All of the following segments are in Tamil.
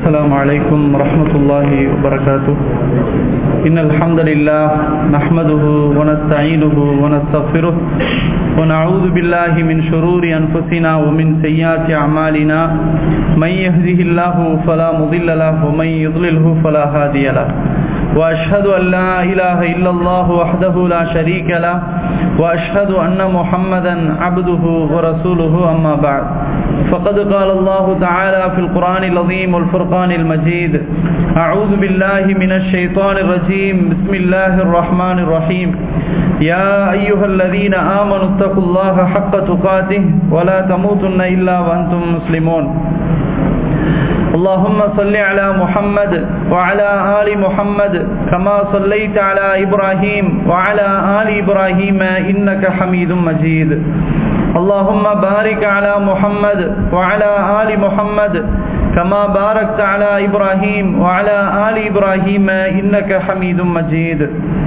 السلام عليكم ورحمة الله وبركاته إن الحمد لله نحمده ونستعينه ونستغفره ونعوذ بالله من شرور أنفسنا ومن سيئات أعمالنا من يهده الله فلا مضل له ومن يضلله فلا هادي له وأشهد أن لا إله إلا الله وحده لا شريك له وأشهد أن محمدا عبده ورسوله أما بعد فقد قال الله تعالى في القرآن العظيم والفرقان المجيد أعوذ بالله من الشيطان الرجيم بسم الله الرحمن الرحيم يا أيها الذين آمنوا اتقوا الله حق تقاته ولا تموتن إلا وأنتم مسلمون اللهم صل على محمد وعلى آل محمد كما صليت على إبراهيم وعلى آل إبراهيم إنك حميد مجيد اللهم بارك على محمد وعلى آل محمد كما باركت على إبراهيم وعلى آل إبراهيم إنك حميد مجيد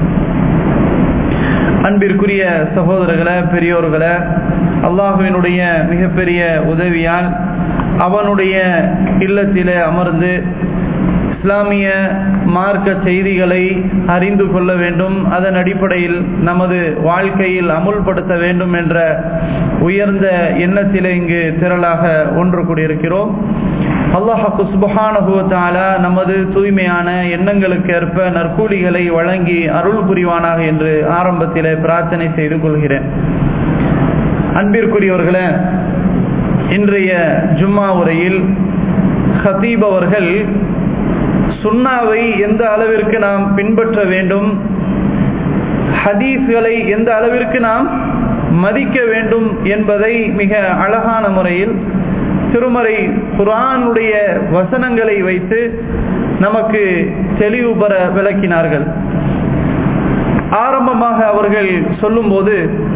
அன்பிற்குரிய சகோதரர்களே பெரியோர்களே அல்லாஹுவினுடைய மிகப்பெரிய உதவியால் அவனுடைய இல்லத்திலே அமர்ந்து இஸ்லாமிய மார்க்க செய்திகளை அறிந்து கொள்ள வேண்டும் அதன் அடிப்படையில் நமது வாழ்க்கையில் அமுல்படுத்த வேண்டும் என்ற உயர்ந்த எண்ணத்திலே இங்கு திரளாக ஒன்று கூடியிருக்கிறோம் அல்லாஹு சுபஹானுவத்தால நமது தூய்மையான எண்ணங்களுக்கு ஏற்ப நற்கூலிகளை வழங்கி அருள் புரிவானாக என்று ஆரம்பத்திலே பிரார்த்தனை செய்து கொள்கிறேன் அன்பிற்குரியவர்களே இன்றைய ஜும்மா உரையில் ஹதீப் அவர்கள் சுண்ணாவை எந்த அளவிற்கு நாம் பின்பற்ற வேண்டும் ஹதீஸ்களை எந்த அளவிற்கு நாம் மதிக்க வேண்டும் என்பதை மிக அழகான முறையில் திருமறை குரானுடைய வசனங்களை வைத்து நமக்கு தெளிவு பெற விளக்கினார்கள் ஆரம்பமாக அவர்கள் சொல்லும்போது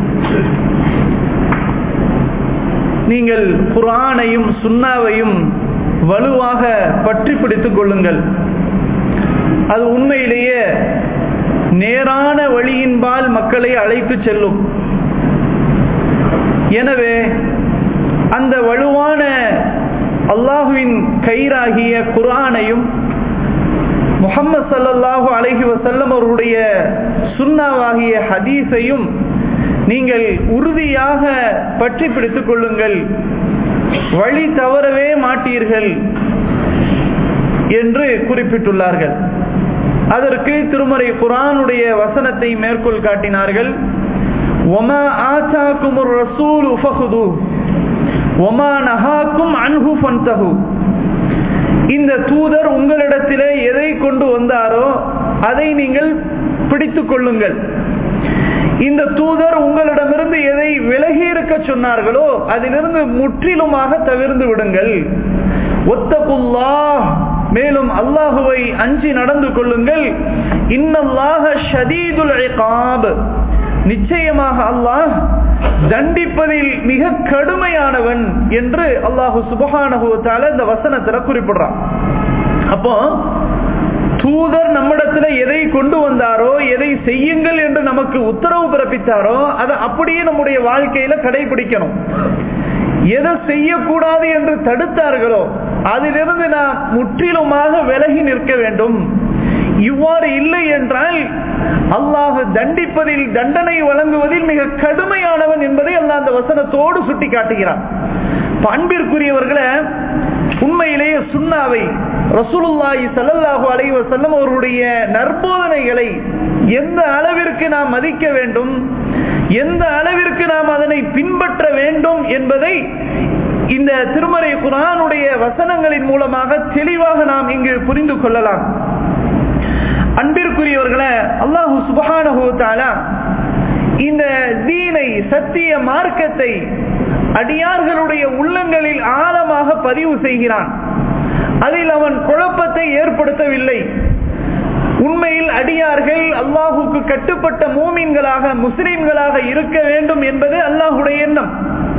நீங்கள் குரானையும் சுண்ணாவையும் வலுவாக பற்றி பிடித்துக் கொள்ளுங்கள் அது உண்மையிலேயே நேரான வழியின்பால் மக்களை அழைத்து செல்லும் எனவே அந்த வலுவான அல்லாஹுவின் கயிறாகிய குரானையும் முகமது சல்லாஹூ அலஹி வசல்லம் அவருடைய சுண்ணாவாகிய ஹதீஸையும் நீங்கள் உறுதியாக பற்றி பிடித்துக் கொள்ளுங்கள் வழி தவறவே மாட்டீர்கள் என்று குறிப்பிட்டுள்ளார்கள் அதற்கு திருமறை குரானுடைய வசனத்தை மேற்கோள் காட்டினார்கள் ஒமா ஆச்சாக்கும் ரசூல் உஃபகுது ஒமா நஹாக்கும் அன்ஹு ஃபந்தஹு இந்த தூதர் உங்களிடத்திலே எதை கொண்டு வந்தாரோ அதை நீங்கள் பிடித்துக் கொள்ளுங்கள் இந்த தூதர் உங்களிடமிருந்து எதை விலகி இருக்க சொன்னார்களோ அதிலிருந்து முற்றிலுமாக தவிர்ந்து விடுங்கள் ஒத்தகுல்லா மேலும் அல்லாஹுவை அஞ்சி நடந்து கொள்ளுங்கள் இன்னல்லாக ஷதீதுல் நிச்சயமாக அல்லாஹ் தண்டிப்பதில் மிக கடுமையானவன் என்று அல்லாஹு சுபகானுபவத்தால இந்த வசனத்துல குறிப்பிடுறான் அப்போ தூதர் நம்மிடத்துல எதை கொண்டு வந்தாரோ எதை செய்யுங்கள் என்று நமக்கு உத்தரவு பிறப்பித்தாரோ அதை அப்படியே நம்முடைய வாழ்க்கையில கடைபிடிக்கணும் எதை செய்யக்கூடாது என்று தடுத்தார்களோ அதிலிருந்து நாம் முற்றிலுமாக விலகி நிற்க வேண்டும் இவ்வாறு இல்லை என்றால் அல்லாஹ் தண்டிப்பதில் தண்டனை வழங்குவதில் மிக கடுமையானவன் என்பதை அல்லாஹ் அந்த வசனத்தோடு சுட்டி காட்டுகிறான் அன்பிற்குரியவர்களை உண்மையிலேயே சுண்ணாவை ரசூலுல்லாஹி சல்லல்லாஹு அலைஹி வஸல்லம் அவருடைய நற்போதனைகளை எந்த அளவிற்கு நாம் மதிக்க வேண்டும் எந்த அளவிற்கு நாம் அதனை பின்பற்ற வேண்டும் என்பதை இந்த திருமறை குரானுடைய வசனங்களின் மூலமாக தெளிவாக நாம் இங்கு புரிந்து கொள்ளலாம் அன்பிற்குரியவர்களை அல்லாஹு சுபஹானஹூத்தாலா இந்த தீனை சத்திய மார்க்கத்தை அடியார்களுடைய உள்ளங்களில் ஆழமாக பதிவு செய்கிறான் அதில் அவன் குழப்பத்தை ஏற்படுத்தவில்லை உண்மையில் அடியார்கள் அல்லாஹுக்கு கட்டுப்பட்ட மூமின்களாக முஸ்லிம்களாக இருக்க வேண்டும் என்பது அல்லாஹுடைய எண்ணம்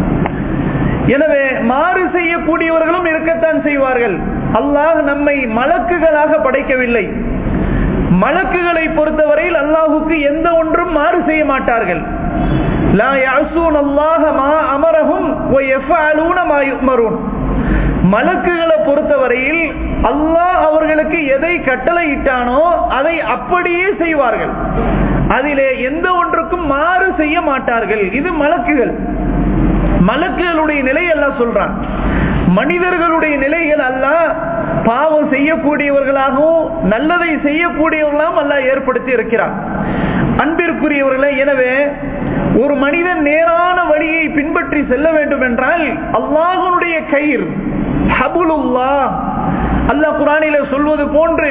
எனவே மாறு செய்யக்கூடியவர்களும் இருக்கத்தான் செய்வார்கள் அல்லாஹ் நம்மை மலக்குகளாக படைக்கவில்லை மலக்குகளை பொறுத்தவரையில் அல்லாஹுக்கு எந்த ஒன்றும் மாறு செய்ய மாட்டார்கள் லா யஅஸூன அல்லாஹ மா அமரஹும் வ யஃபஅலூன மா யுமரூன் மலக்குகளை பொறுத்தவரையில் அல்லாஹ் அவர்களுக்கு எதை கட்டளையிட்டானோ அதை அப்படியே செய்வார்கள் அதிலே எந்த ஒன்றுக்கும் மாறு செய்ய மாட்டார்கள் இது மலக்குகள் மலக்குகளுடைய நிலை எல்லாம் சொல்றான் மனிதர்களுடைய நிலைகள் அல்ல பாவம் செய்யக்கூடியவர்களாகவும் நல்லதை செய்யக்கூடியவர்களாகவும் அல்ல ஏற்படுத்தி இருக்கிறான் அன்பிற்குரியவர்களே எனவே ஒரு மனிதன் நேரான வழியை பின்பற்றி செல்ல வேண்டும் என்றால் அல்லாஹனுடைய கயிர் ஹபுலுல்லா அல்லாஹ் குரானில சொல்வது போன்று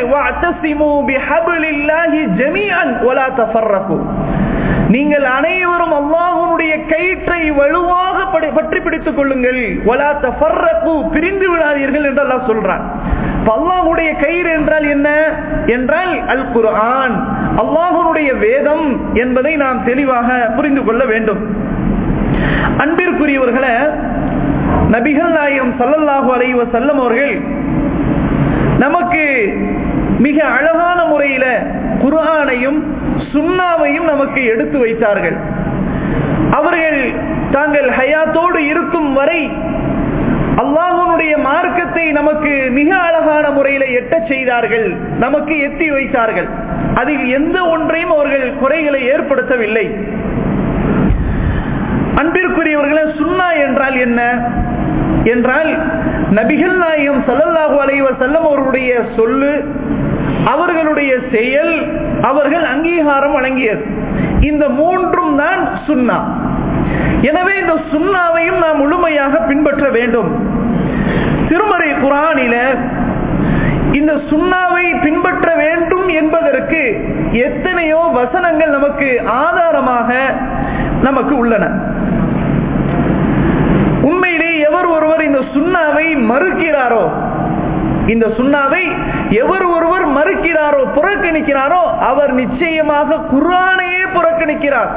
நீங்கள் அனைவரும் அல்லாஹனுடைய கயிற்றை வலுவாக பற்றி பிடித்துக் கொள்ளுங்கள் வலா தஃபர்ரகு பிரிந்து விடாதீர்கள் என்று அல்லாஹ் சொல்றான் அல்லாஹுடைய கயிறு என்றால் என்ன என்றால் அல் குர்ஆன் அல்லாஹனுடைய வேதம் என்பதை நாம் தெளிவாக புரிந்து கொள்ள வேண்டும் அன்பிற்குரியவர்களை நபிகள் நாயகம் சல்லல்லாஹு அலைவ செல்லம் அவர்கள் நமக்கு மிக அழகான முறையில குர்ஆனையும் சுண்ணாவையும் நமக்கு எடுத்து வைத்தார்கள் அவர்கள் தாங்கள் ஹயாத்தோடு இருக்கும் வரை அல்லாஹனுடைய மார்க்கத்தை நமக்கு மிக அழகான முறையில் எட்டச் செய்தார்கள் நமக்கு எத்தி வைத்தார்கள் அதில் எந்த ஒன்றையும் அவர்கள் குறைகளை ஏற்படுத்தவில்லை அன்பிற்குரியவர்களே சுண்ணா என்றால் என்ன என்றால் நபிகள் நாயகம் சல்லல்லாஹு அலைவர் செல்லம் அவர்களுடைய சொல்லு அவர்களுடைய செயல் அவர்கள் அங்கீகாரம் வழங்கியது இந்த மூன்றும் தான் சுண்ணா எனவே இந்த சுண்ணாவையும் நாம் முழுமையாக பின்பற்ற வேண்டும் திருமறை குரானில இந்த சுண்ணாவை பின்பற்ற வேண்டும் என்பதற்கு எத்தனையோ வசனங்கள் நமக்கு ஆதாரமாக நமக்கு உள்ளன உண்மையிலே எவர் ஒருவர் இந்த சுண்ணாவை மறுக்கிறாரோ இந்த சுண்ணாவை எவர் ஒருவர் மறுக்கிறாரோ புறக்கணிக்கிறாரோ அவர் நிச்சயமாக குரானையே புறக்கணிக்கிறார்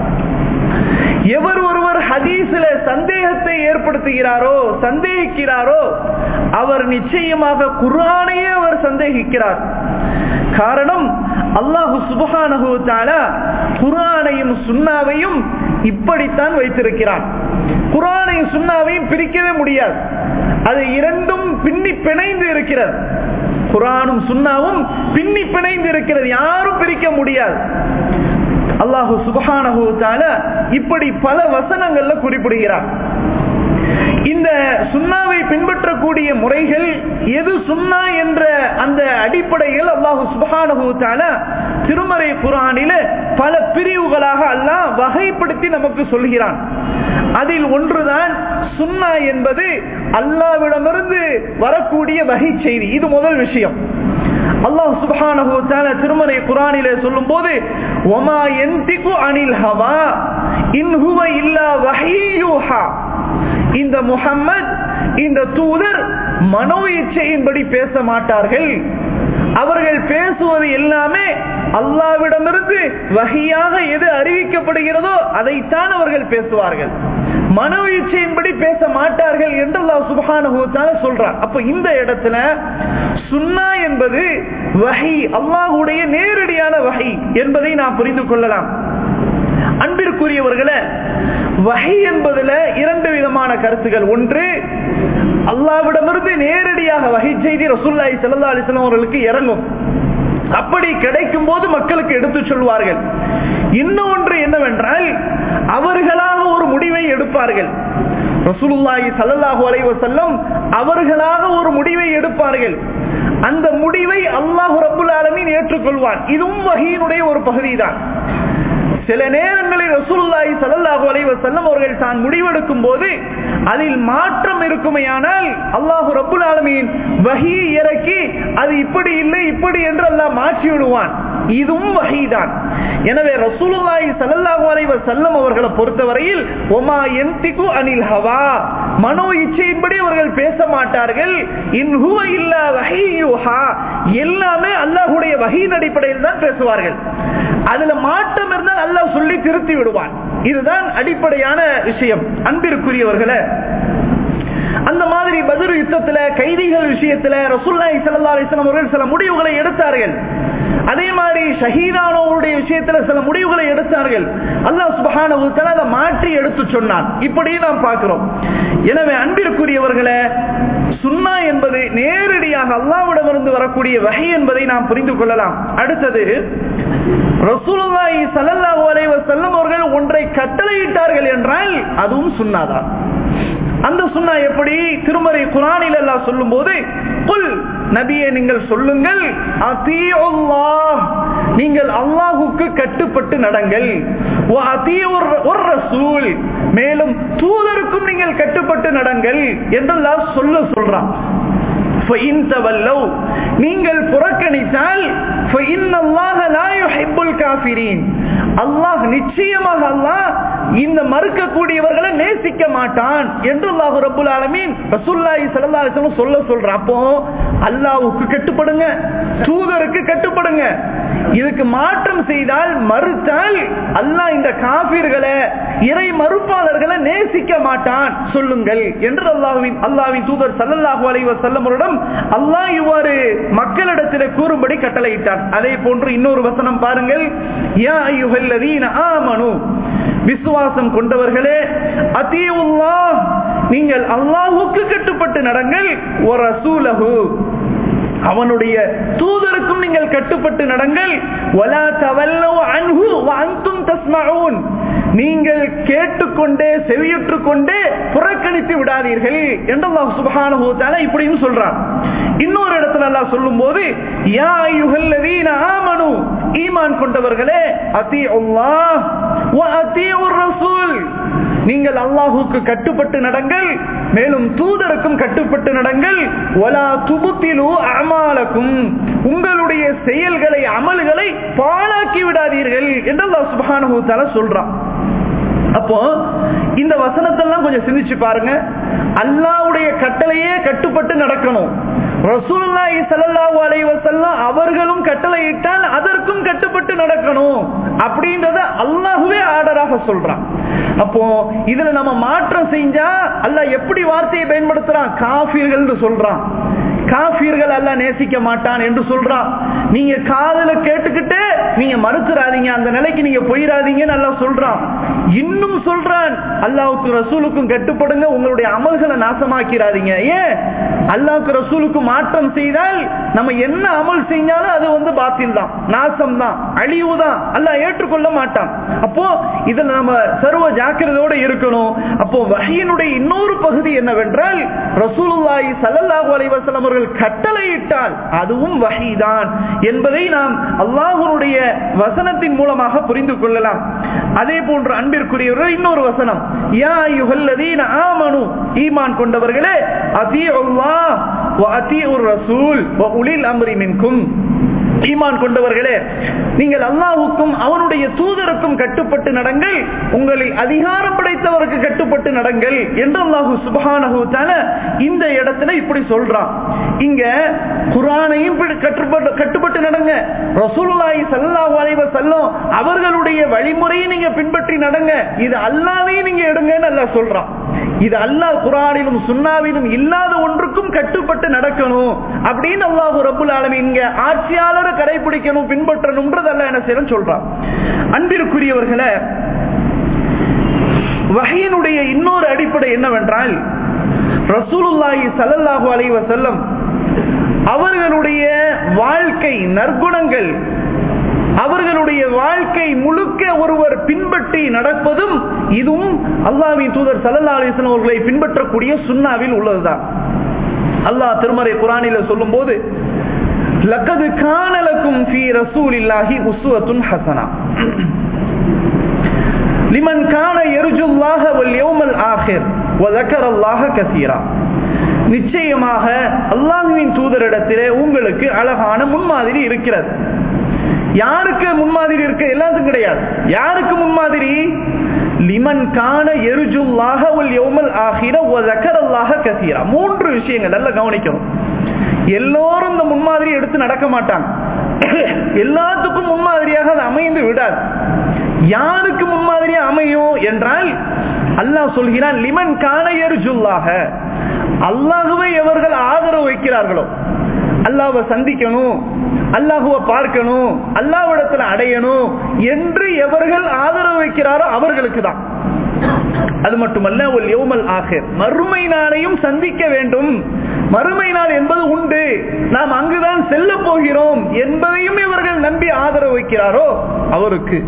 எவர் ஒருவர் ஹதீஸ்ல சந்தேகத்தை ஏற்படுத்துகிறாரோ சந்தேகிக்கிறாரோ அவர் நிச்சயமாக குரானையே அவர் சந்தேகிக்கிறார் காரணம் அல்லாஹு சுபஹானஹு தஆலா குர்ஆனையும் சுன்னாவையும் இப்படித்தான் வைத்திருக்கிறான் குர்ஆனையும் சுன்னாவையும் பிரிக்கவே முடியாது அது இரண்டும் பின்னி பிணைந்து இருக்கிறது குர்ஆனும் சுன்னாவும் பின்னி பிணைந்து இருக்கிறது யாரும் பிரிக்க முடியாது அல்லாஹு சுபஹானஹு தஆலா இப்படி பல வசனங்கள்ல குறிப்பிடுகிறார் இந்த சுண்ணாவை பின்பற்றக்கூடிய முறைகள் எது சுண்ணா என்ற அந்த அடிப்படையில் அல்லாஹு சுபஹானஹு தஆலா திருமறை குர்ஆனில பல பிரிவுகளாக அல்லாஹ் வகைப்படுத்தி நமக்கு சொல்கிறான் அதில் ஒன்றுதான் சுண்ணா என்பது அல்லாவிடமிருந்து வரக்கூடிய வகை செய்தி இது முதல் விஷயம் அல்லாஹ் சுப்ஹானஹு தஆலா திருமறை குர்ஆனிலே சொல்லும்போது வமா யன்திகு அனில் ஹவா இன் ஹுவ இல்லா வஹீயுஹா இந்த முஹம்மத் இந்த தூதர் மனோ இச்சையின்படி பேச மாட்டார்கள் அவர்கள் பேசுவது எல்லாமே அல்லாவிடமிருந்து வகையாக எது அறிவிக்கப்படுகிறதோ அதைத்தான் அவர்கள் பேசுவார்கள் மனோ இச்சையின்படி பேச மாட்டார்கள் என்று அல்லாஹ் சுபஹானுத்தால சொல்றார் அப்ப இந்த இடத்துல சுன்னா என்பது வகை அல்லாஹுடைய நேரடியான வகை என்பதை நாம் புரிந்து கொள்ளலாம் அன்பிற்குரியவர்களே வகை என்பதுல இரண்டு விதமான கருத்துகள் ஒன்று அல்லாவிடமிருந்து நேரடியாக வகை செய்தி ரசூல்லாய் சல்லா அலிஸ்லாம் அவர்களுக்கு இறங்கும் அப்படி கிடைக்கும் போது மக்களுக்கு எடுத்து சொல்வார்கள் இன்னொன்று என்னவென்றால் அவர்களாக ஒரு முடிவை எடுப்பார்கள் ரசூலுல்லாஹி சல்லல்லாஹு அலைஹி வஸல்லம் அவர்களாக ஒரு முடிவை எடுப்பார்கள் அந்த முடிவை அல்லாஹ் ரப்புல் ஆலமீன் ஏற்றுக்கொள்வான் இதுவும் வகையினுடைய ஒரு பகுதிதான் சில நேரங்களில் ரசூலுல்லாஹி ஸல்லல்லாஹு அலைஹி வஸல்லம் அவர்கள் தான் முடிவெடுக்கும் போது அதில் மாற்றம் இருக்குமையானால் அல்லாஹ் ரப்புல் ஆலமீன் வஹி இறக்கி அது இப்படி இல்லை இப்படி என்று அல்லாஹ் மாற்றி விடுவான் இதுவும் வகைதான் எனவே ரசூலுல்லாஹி ஸல்லல்லாஹு அலைஹி வஸல்லம் அவர்களை பொறுத்தவரையில் ஒமா யன்திகு அனில் ஹவா மனோ இச்சையின்படி அவர்கள் பேச மாட்டார்கள் இன் ஹுவ இல்லா வஹீயுஹா எல்லாமே அல்லாஹ்வுடைய வஹீன் அடிப்படையில் தான் பேசுவார்கள் அதுல மாற்றம் இருந்தால் அல்லாஹ் சொல்லி திருத்தி விடுவான் இதுதான் அடிப்படையான விஷயம் அன்பிற்குரியவர்களே அந்த மாதிரி பதில் யுத்தத்துல கைதிகள் விஷயத்துல ரசூல்லாய் சல்லா அலிஸ்லாம் அவர்கள் சில முடிவுகளை எடுத்தார்கள் அதே மாதிரி ஷஹீதானோருடைய விஷயத்துல சில முடிவுகளை எடுத்தார்கள் அல்லாஹ் சுபஹானஹு தஆலா அதை மாற்றி எடுத்து சொன்னான் இப்படி நாம் பார்க்கிறோம் எனவே அன்பிற்குரியவர்களே சுன்னா என்பது நேரடியாக அல்லாஹ்விடமிருந்து வரக்கூடிய வகை என்பதை நாம் புரிந்து கொள்ளலாம் அடுத்தது ரசூலுல்லாஹி ஸல்லல்லாஹு அலைஹி வஸல்லம் அவர்கள் ஒன்றை கட்டளையிட்டார்கள் என்றால் அதுவும் சுன்னாதான் அந்த சுன்னா எப்படி திருமறை குரானில் எல்லாம் சொல்லும் போது புல் நபியை நீங்கள் சொல்லுங்கள் அத்தீயுல்லாஹ் நீங்கள் அல்லாஹுக்கு கட்டுப்பட்டு நடங்கள் வ அத்தீயுர் ஒரு ரசூல் மேலும் தூதருக்கும் நீங்கள் கட்டுப்பட்டு நடங்கள் என்றெல்லாம் சொல்ல சொல்றான் فَإِن تَوَلَّوْا நீங்கள் புறக்கணித்தால் فَإِنَّ اللَّهَ لَا يُحِبُّ الْكَافِرِينَ அல்லாஹ் நிச்சயமாக அல்லாஹ் இந்த மறுக்கக்கூடியவர்களை நேசிக்க மாட்டான் என்று அல்லாஹ் ரப்புல் ஆலமீன் ரசூலுல்லாஹி ஸல்லல்லாஹு அலைஹி வஸல்லம் சொல்ல சொல்ற அப்போ அல்லாஹ்வுக்கு கட்டுப்படுங்க தூதருக்கு கட்டுப்படுங்க இதுக்கு மாற்றம் செய்தால் மறுத்தால் அல்லாஹ் இந்த காபிர்களை இறை மறுப்பாளர்களை நேசிக்க மாட்டான் சொல்லுங்கள் என்று அல்லாஹ்வின் அல்லாஹ்வின் தூதர் ஸல்லல்லாஹு அலைஹி வஸல்லம் அவரிடம் அல்லாஹ் இவ்வாறு மக்களிடத்தில் கூறும்படி கட்டளையிட்டான் அதே போன்று இன்னொரு வசனம் பாருங்கள் யா அய்யுஹல்லதீன ஆமனு விசுவாசம் கொண்டவர்களே அத்தீவுல்லாஹ் நீங்கள் அல்லாஹ்வுக்கு கட்டுப்பட்டு நடங்கள் ஒரு ரசூலஹு அவனுடைய தூதருக்கும் நீங்கள் கட்டுப்பட்டு நடங்கள் வலா தவல்லவ் அன்ஹு வ அன்தும் தஸ்மஊன் நீங்கள் கேட்டுக்கொண்டே செவியுற்று கொண்டே புறக்கணித்து விடாதீர்கள் என்று அல்லாஹ் சுப்ஹானஹு வ தஆலா இப்படியும் சொல்றான் இன்னொரு இடத்துல அல்லாஹ் சொல்லும்போது யா அய்யுஹல்லதீன ஆமனு ஈமான் கொண்டவர்களே அத்தீஉல்லாஹ் வ அத்தீஉர் ரசூல் நீங்கள் அல்லாஹுக்கு கட்டுப்பட்டு நடங்கள் மேலும் தூதருக்கும் கட்டுப்பட்டு நடங்கள் ஒலா துபுத்திலு அமாலக்கும் உங்களுடைய செயல்களை அமல்களை பாழாக்கி விடாதீர்கள் என்று அல்லாஹ் சுப்ஹானஹு தஆலா சொல்றான் அப்போ இந்த வசனத்தெல்லாம் கொஞ்சம் சிந்திச்சு பாருங்க அல்லாவுடைய கட்டளையே கட்டுப்பட்டு நடக்கணும் ரசூலுல்லாஹி ஸல்லல்லாஹு அலைஹி வஸல்லம் அவர்களும் கட்டளையிட்டால் அதற்கும் கட்டுப்பட்டு நடக்கணும் அப்படின்றத அல்லாஹ்வே ஆர்டராக சொல்றான் அப்போ இதுல நம்ம மாற்றம் செஞ்சா அல்லாஹ் எப்படி வார்த்தையை பயன்படுத்துறான் காஃபிர்கள் சொல்றான் காஃபியர்கள் அல்ல நேசிக்க மாட்டான் என்று சொல்றான் நீங்க காதல கேட்டுக்கிட்டு நீங்க மறுத்துறாதீங்க அந்த நிலைக்கு நீங்க போயிடாதீங்கன்னு அல்லா சொல்றான் இன்னும் சொல்றான் அல்லாவுக்கு ரசூலுக்கும் கட்டுப்படுங்க உங்களுடைய அமல்களை நாசமாக்கிறாதீங்க ஏன் அல்லாவுக்கு ரசூலுக்கு மாற்றம் செய்தால் நம்ம என்ன அமல் செஞ்சாலும் அது வந்து பாத்தில் தான் நாசம் தான் அழிவு தான் அல்ல ஏற்றுக்கொள்ள மாட்டான் அப்போ இதுல நம்ம சர்வ ஜாக்கிரதையோட இருக்கணும் அப்போ வகையினுடைய இன்னொரு பகுதி என்னவென்றால் ரசூலுல்லாஹி ஸல்லல்லாஹு அலைஹி வஸல்லம் அவர்கள் கட்டளையிட்டால் அதுவும் வஹீதான் என்பதை நாம் அல்லாஹ்வுடைய வசனத்தின் மூலமாக புரிந்து கொள்ளலாம் அதே போன்று அன்பிற்குரியவர்கள் இன்னொரு வசனம் யா அய்யுஹல்லதீன ஆமனு ஈமான் கொண்டவர்களே அதீஉல்லாஹ் வ அதீஉர் ரசூல் வ உலில் அம்ரி மின்கும் ஈமான் கொண்டவர்களே நீங்கள் அல்லாஹுக்கும் அவனுடைய தூதருக்கும் கட்டுப்பட்டு நடங்கள் உங்களில் அதிகாரம் படைத்தவருக்கு கட்டுப்பட்டு நடங்கள் என்று அல்லாஹு சுபஹானஹு தஆலா இந்த இடத்துல இப்படி சொல்றான் இங்க குர்ஆனையும் கட்டுப்பட்டு கட்டுப்பட்டு நடங்க ரசூலுல்லாஹி ஸல்லல்லாஹு அலைஹி வஸல்லம் அவர்களுடைய வழிமுறையை நீங்க பின்பற்றி நடங்க இது அல்லாஹ்வே நீங்க எடுங்கன்னு அல்லாஹ் சொல்றான் இது அல்லாஹ் குரானிலும் சுன்னாவிலும் இல்லாத ஒன்றுக்கும் கட்டுப்பட்டு நடக்கணும் அப்படின்னு அல்லாஹு ரபுல் ஆலமீன் இங்க ஆட்சியாளரை கடைபிடிக்கணும் பின்பற்றணும்ன்றதல்ல என்ன செய்யணும் சொல்றான் அன்பிற்குரியவர்களை வகையினுடைய இன்னொரு அடிப்படை என்னவென்றால் ரசூலுல்லாஹி ஸல்லல்லாஹு அலைஹி வஸல்லம் அவர்களுடைய வாழ்க்கை நற்குணங்கள் அவர்களுடைய வாழ்க்கை முழுக்க ஒருவர் பின்பற்றி நடப்பதும் இதுவும் அல்லாவின் தூதர் சல்லா அலிஸ்லாம் அவர்களை பின்பற்றக்கூடிய சுண்ணாவில் உள்ளதுதான் அல்லாஹ் திருமறை குரானில சொல்லும் போது லக்கது காணலக்கும் ஃபீ ரசூலில்லாஹி உஸ்வத்துன் ஹசனா லிமன் கான எருஜுல்லாஹ வல் யௌமல் ஆஹிர் வ ذكرல்லாஹ கஸீரா நிச்சயமாக அல்லாஹ்வின் தூதரிடத்திலே உங்களுக்கு அழகான முன்மாதிரி இருக்கிறது யாருக்கு முன்மாதிரி இருக்கு எல்லாத்துக்கும் கிடையாது யாருக்கு முன்மாதிரி லிமன் கான எருஜுல்லாஹ வல் யௌமல் ஆஹிர வ ذكرல்லாஹ கஸீரா மூன்று விஷயங்கள் நல்லா கவனிக்கணும் எல்லோரும் இந்த முன்மாதிரி எடுத்து நடக்க மாட்டாங்க எல்லாத்துக்கும் முன்மாதிரியாக அது அமைந்து விடாது யாருக்கு முன்மாதிரியா அமையும் என்றால் அல்லாஹ் சொல்கிறான் லிமன் கான எருஜுல்லாக அல்லாஹுவை எவர்கள் ஆதரவு வைக்கிறார்களோ அல்லாவை சந்திக்கணும் அல்லாஹுவ பார்க்கணும் அல்லாவிடத்துல அடையணும் என்று எவர்கள் ஆதரவு வைக்கிறாரோ அவர்களுக்கு தான் அது மட்டுமல்ல ஒரு யோமல் ஆகிர் மறுமை நாளையும் சந்திக்க வேண்டும் மறுமை நாள் என்பது உண்டு நாம் அங்குதான் செல்ல போகிறோம் என்பதையும் இவர்கள் நம்பி ஆதரவு வைக்கிறாரோ அவருக்கு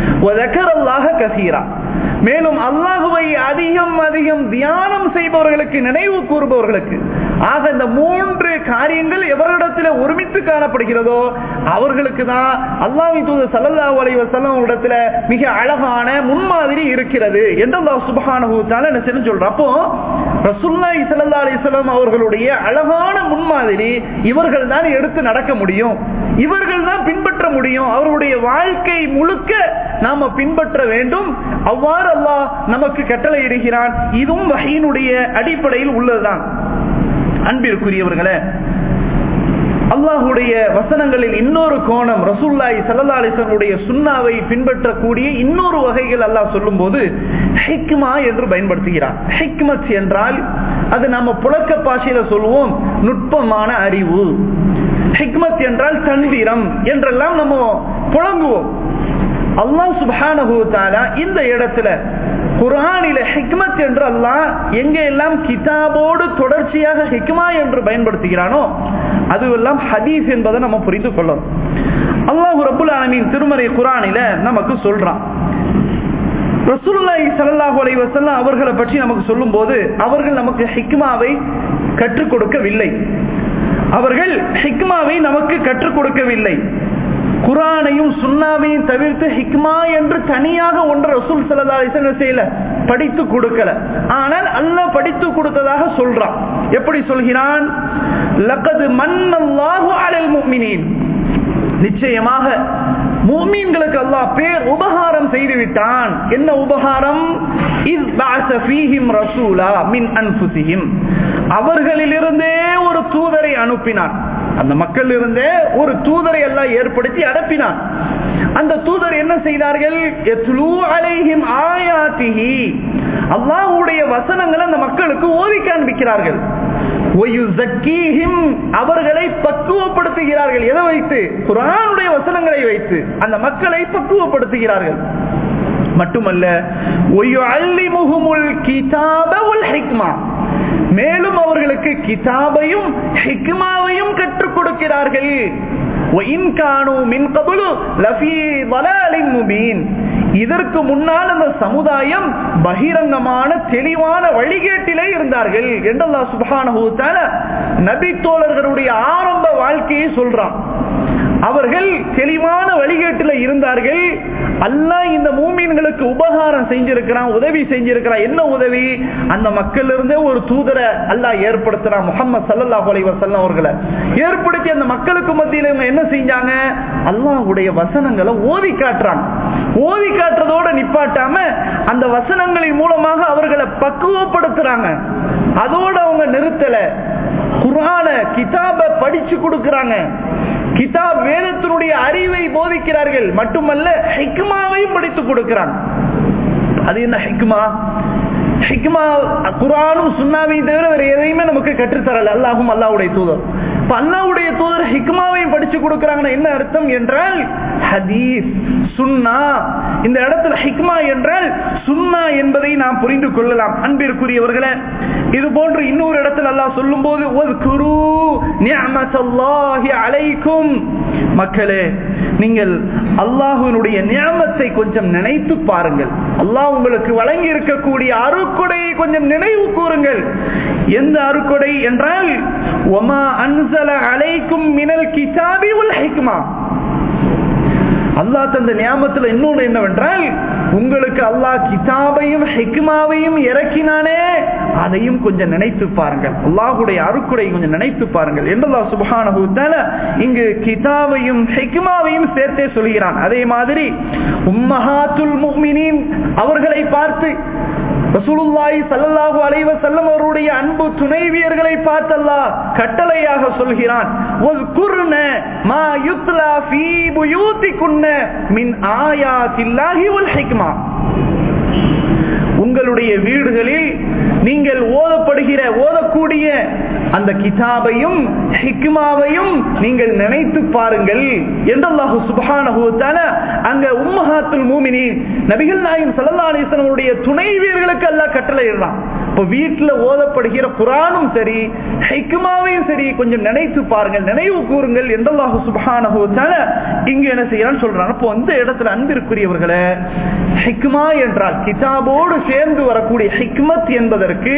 கசீரா மேலும் அல்லாஹுவை அதிகம் அதிகம் தியானம் செய்பவர்களுக்கு நினைவு கூறுபவர்களுக்கு ஆக இந்த மூன்று காரியங்கள் எவரிடத்தில் ஒருமித்து காணப்படுகிறதோ அவர்களுக்கு தான் அல்லாஹி தூது சல்லல்லா அலைவ செல்லம் இடத்துல மிக அழகான முன்மாதிரி இருக்கிறது என்று அல்லாஹ் சுபஹானஹூத்தால என்ன செய்யணும் சொல்றோம் அப்போ ரசுல்லாய் சல்லா அலிஸ்லாம் அவர்களுடைய அழகான முன்மாதிரி இவர்கள் தான் எடுத்து நடக்க முடியும் இவர்கள் தான் பின்பற்ற முடியும் அவர்களுடைய வாழ்க்கை முழுக்க நாம பின்பற்ற வேண்டும் அவ்வாறு அல்லாஹ் நமக்கு கட்டளை இடுகிறான் இதுவும் வகையினுடைய அடிப்படையில் உள்ளதுதான் அன்பிற்குரியவர்களே அல்லாஹுடைய வசனங்களில் இன்னொரு கோணம் ரசூல்லாய் சல்லா அலிசனுடைய சுண்ணாவை பின்பற்றக்கூடிய இன்னொரு வகைகள் அல்லாஹ் சொல்லும் போது ஹிக்மா என்று பயன்படுத்துகிறார் ஹிக்மத் என்றால் அது நம்ம புழக்க பாஷையில சொல்லுவோம் நுட்பமான அறிவு ஹிக்மத் என்றால் தந்திரம் என்றெல்லாம் நம்ம புழங்குவோம் அல்லாஹ் சுபானஹூ இந்த இடத்துல குரானில ஹிக்மத் என்று அல்லாஹ் எங்க எல்லாம் கிதாபோடு தொடர்ச்சியாக ஹிக்மா என்று பயன்படுத்துகிறானோ அதுவெல்லாம் ஹதீஸ் என்பதை நம்ம புரிந்து கொள்ளணும் அல்லாஹு ரபுல் ஆலமின் திருமறை குரானில நமக்கு சொல்றான் ரசூலுல்லாஹி ஸல்லல்லாஹு அலைஹி வஸல்லம் அவர்களை பற்றி நமக்கு சொல்லும்போது அவர்கள் நமக்கு ஹிக்மாவை கற்றுக் கொடுக்கவில்லை அவர்கள் ஹிக்மாவை நமக்கு கற்றுக் கொடுக்கவில்லை குரானையும் சுண்ணாவையும் தவிர்த்து ஹிக்மா என்று தனியாக ஒன்று ரசூல் சல்லா செய்யல படித்து கொடுக்கல ஆனால் அல்லாஹ் படித்து கொடுத்ததாக சொல்றான் எப்படி சொல்கிறான் லக்கது மன்னல்லாஹு அலல் முஃமினீன் நிச்சயமாக மூமீன்களுக்கு அல்லாஹ் பேர் உபகாரம் செய்து விட்டான் என்ன உபகாரம் அவர்களிலிருந்தே ஒரு தூதரை அனுப்பினான் அந்த மக்கள் இருந்தே ஒரு தூதரை எல்லாம் ஏற்படுத்தி அனுப்பினான் அந்த தூதர் என்ன செய்தார்கள் அல்லாஹுடைய வசனங்களை அந்த மக்களுக்கு ஓதி காண்பிக்கிறார்கள் அவர்களை பக்குவப்படுத்துகிறார்கள் எதை வைத்து குரானுடைய வசனங்களை வைத்து அந்த மக்களை பக்குவப்படுத்துகிறார்கள் மட்டுமல்ல மேலும் அவர்களுக்கு கிதாபையும் ஹிக்மாவையும் கற்றுக் கொடுக்கிறார்கள் இதற்கு முன்னால் அந்த சமுதாயம் பகிரங்கமான தெளிவான வழிகேட்டிலே இருந்தார்கள் என்றல்லா சுபான நபி தோழர்களுடைய ஆரம்ப வாழ்க்கையை சொல்றான் அவர்கள் தெளிவான வழிகேட்டில் இருந்தார்கள் அல்லாஹ் இந்த மூமீன்களுக்கு உபகாரம் செஞ்சிருக்கிறான் உதவி செஞ்சிருக்கிறான் என்ன உதவி அந்த மக்கள் இருந்தே ஒரு தூதரை அல்லாஹ் ஏற்படுத்துறான் முகமது சல்லாஹ் அலைவசல்லம் அவர்களை ஏற்படுத்தி அந்த மக்களுக்கு மத்தியில் இவங்க என்ன செஞ்சாங்க அல்லாஹுடைய வசனங்களை ஓதி காட்டுறாங்க ஓதி காட்டுறதோட நிப்பாட்டாம அந்த வசனங்களின் மூலமாக அவர்களை பக்குவப்படுத்துறாங்க அதோட அவங்க நிறுத்தல குரான கிதாப படிச்சு கொடுக்கிறாங்க கிதாப் வேதத்தினுடைய அறிவை போதிக்கிறார்கள் மட்டுமல்ல ஹிக்மாவையும் படித்து கொடுக்கிறாங்க அது என்ன ஹிக்மா ஹிக்மா குரானும் சுண்ணாவையும் தவிர வேற எதையுமே நமக்கு கற்றுத்தரல அல்லாஹும் அல்லாவுடைய தூதர் இப்ப அல்லாவுடைய தூதர் ஹிக்மாவையும் படிச்சு கொடுக்கிறாங்கன்னா என்ன அர்த்தம் என்றால் ஹதீஸ் சுன்னா இந்த இடத்துல ஹிக்மா என்றால் சுன்னா என்பதை நாம் புரிந்து கொள்ளலாம் அன்பிற்குரியவர்களே இது போன்று இன்னொரு இடத்துல அல்லாஹ் சொல்லும் போது அலைக்கும் மக்களே நீங்கள் அல்லாஹுவினுடைய நியமத்தை கொஞ்சம் நினைத்து பாருங்கள் அல்லாஹ் உங்களுக்கு வழங்கி இருக்கக்கூடிய அருக்கொடையை கொஞ்சம் நினைவு கூறுங்கள் எந்த அருக்கொடை என்றால் ஒமா அன்சல அலைக்கும் மினல் கிதாபி உல் ஹிக்மா அல்லாஹ் தந்த நியாமத்துல இன்னொன்று என்னவென்றால் உங்களுக்கு அல்லாஹ் கிதாபையும் ஹெக்மாவையும் இறக்கினானே அதையும் கொஞ்சம் நினைத்து பாருங்கள் அல்லாஹுடைய அருக்குடை கொஞ்சம் நினைத்து பாருங்கள் என்றல்லா சுபஹான இங்கு கிதாபையும் ஹெக்மாவையும் சேர்த்தே சொல்கிறான் அதே மாதிரி உம்மஹாத்துல் முக்மினின் அவர்களை பார்த்து ரசூலுல்லாஹி ஸல்லல்லாஹு அலைஹி வஸல்லம் அவருடைய அன்பு துணைவியர்களை பார்த்தல்லா கட்டளையாக சொல்கிறான் வஸ்குர்ன மா யுத்லா ஃபீ புயூதிகுன்ன மின் ஆயாத்தில்லாஹி வல் ஹிக்மா உங்களுடைய வீடுகளில் நீங்கள் ஓதப்படுகிற ஓதக்கூடிய அந்த கிதாபையும் ஹிக்மாவையும் நீங்கள் நினைத்து பாருங்கள் என்று அல்லாஹு சுபஹானஹு தஆலா அங்க உம்மஹாத்துல் மூமினீன் நபிகள் நாயகம் ஸல்லல்லாஹு அலைஹி வஸல்லம் அவருடைய துணைவியர்களுக்கு அல்லாஹ் கட்டளையிடுறான் இப்போ வீட்டுல ஓதப்படுகிற குரானும் சரி ஹிக்மாவையும் சரி கொஞ்சம் நினைத்து பாருங்கள் நினைவு கூறுங்கள் என்று அல்லாஹு சுபஹானஹு தஆலா இங்க என்ன செய்யறான்னு சொல்றான் அப்போ அந்த இடத்துல அன்பிற்குரியவர்களே ஹிக்மா என்றால் கிதாபோடு சேர்ந்து வரக்கூடிய ஹிக்மத் என்பதற்கு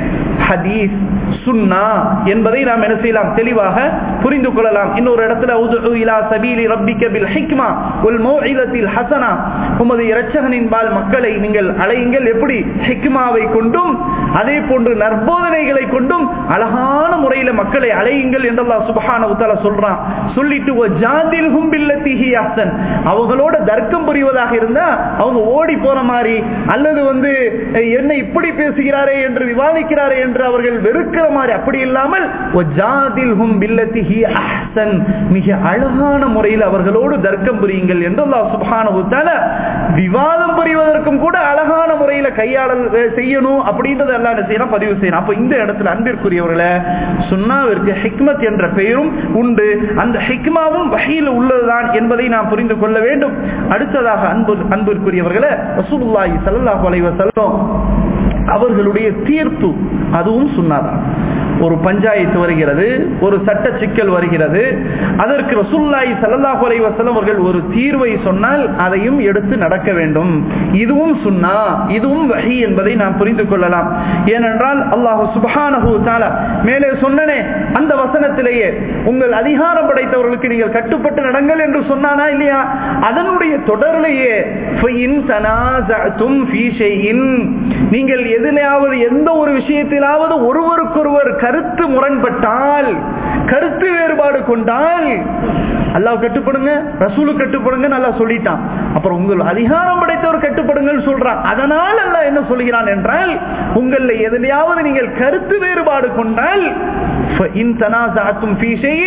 ஹதீஸ் சுன்னா என்பதை நாம் என்ன செய்யலாம் தெளிவாக புரிந்து கொள்ளலாம் இன்னொரு இடத்துல உதுஉ இலா சபீலி ரப்பிக்க பில் ஹிக்மா உல் மௌஇதத்தில் ஹசனா உமது இரட்சகனின் பால் மக்களை நீங்கள் அழையுங்கள் எப்படி ஹிக்மாவை கொண்டும் அதே போன்று நற்போதனைகளை கொண்டும் அழகான முறையில மக்களை அழையுங்கள் என்று அல்லாஹ் சுப்ஹானஹு வ தஆலா சொல்றான் சொல்லிட்டு வஜாதில்ஹும் பில்லதி ஹி அஹ்சன் அவங்களோட தர்க்கம் புரிவதாக இருந்தா அவங்க ஓடி போற மாதிரி அல்லது வந்து என்ன இப்படி பேசுகிறாரே என்று விவாதிக்கிறாரே என்று அவர்கள் வெறுக்கிற மாதிரி அப்படி இல்லாமல் வஜாதில்ஹும் பில்லதி ஹி அஹ்சன் மிக அழகான முறையில் அவர்களோடு தர்க்கம் புரியுங்கள் என்று அல்லாஹ் சுப்ஹானஹு வ தஆலா விவாதம் புரிவதற்கும் கூட அழகான முறையில கையாளல் அஹ், செய்யணும் அப்படின்றத எல்லாம் என்ன செய்யணும் பதிவு செய்யணும் அப்ப இந்த இடத்துல அன்பிற்குரியவர்களே சுன்னாவிற்கு ஹிக்மத் என்ற பெயரும் உண்டு அந்த ஹிக்மாவும் வகையில் உள்ளதுதான் என்பதை நாம் புரிந்து கொள்ள வேண்டும் அடுத்ததாக அன்பு அன்பிற்குரியவர்களே ரசூலுல்லாஹி ஸல்லல்லாஹு அலைஹி வஸல்லம் அவர்களுடைய தீர்ப்பு அதுவும் சுன்னாதான் ஒரு பஞ்சாயத்து வருகிறது ஒரு சட்ட சிக்கல் வருகிறது அதற்கு ரசூல்லாய் சல்லல்லாஹு அலைஹி வஸல்லம் அவர்கள் ஒரு தீர்வை சொன்னால் அதையும் எடுத்து நடக்க வேண்டும் இதுவும் சுன்னா இதுவும் வஹி என்பதை நாம் புரிந்து கொள்ளலாம் ஏனென்றால் அல்லாஹ் சுப்ஹானஹு தஆலா மேலே சொன்னனே அந்த வசனத்திலேயே உங்கள் அதிகாரம் படைத்தவர்களுக்கு நீங்கள் கட்டுப்பட்டு நடங்கள் என்று சொன்னானா இல்லையா அதனுடைய தொடரிலேயே ஃபைன் தனாஸஅதும் ஃபீ ஷைஇன் நீங்கள் எதிலாவது எந்த ஒரு விஷயத்திலாவது ஒருவருக்கொருவர் கருத்து முரண்பட்டால் கருத்து வேறுபாடு கொண்டால் அல்லாஹ் கட்டுப்படுங்க ரசூலு கட்டுப்படுங்க நல்லா சொல்லிட்டான் அப்புறம் உங்கள் அதிகாரம் படைத்தவர் கட்டுப்படுங்கள் சொல்றான் அதனால் அல்லாஹ் என்ன சொல்கிறான் என்றால் உங்கள எதிலையாவது நீங்கள் கருத்து வேறுபாடு கொண்டால் فإن تنازعتم في شيء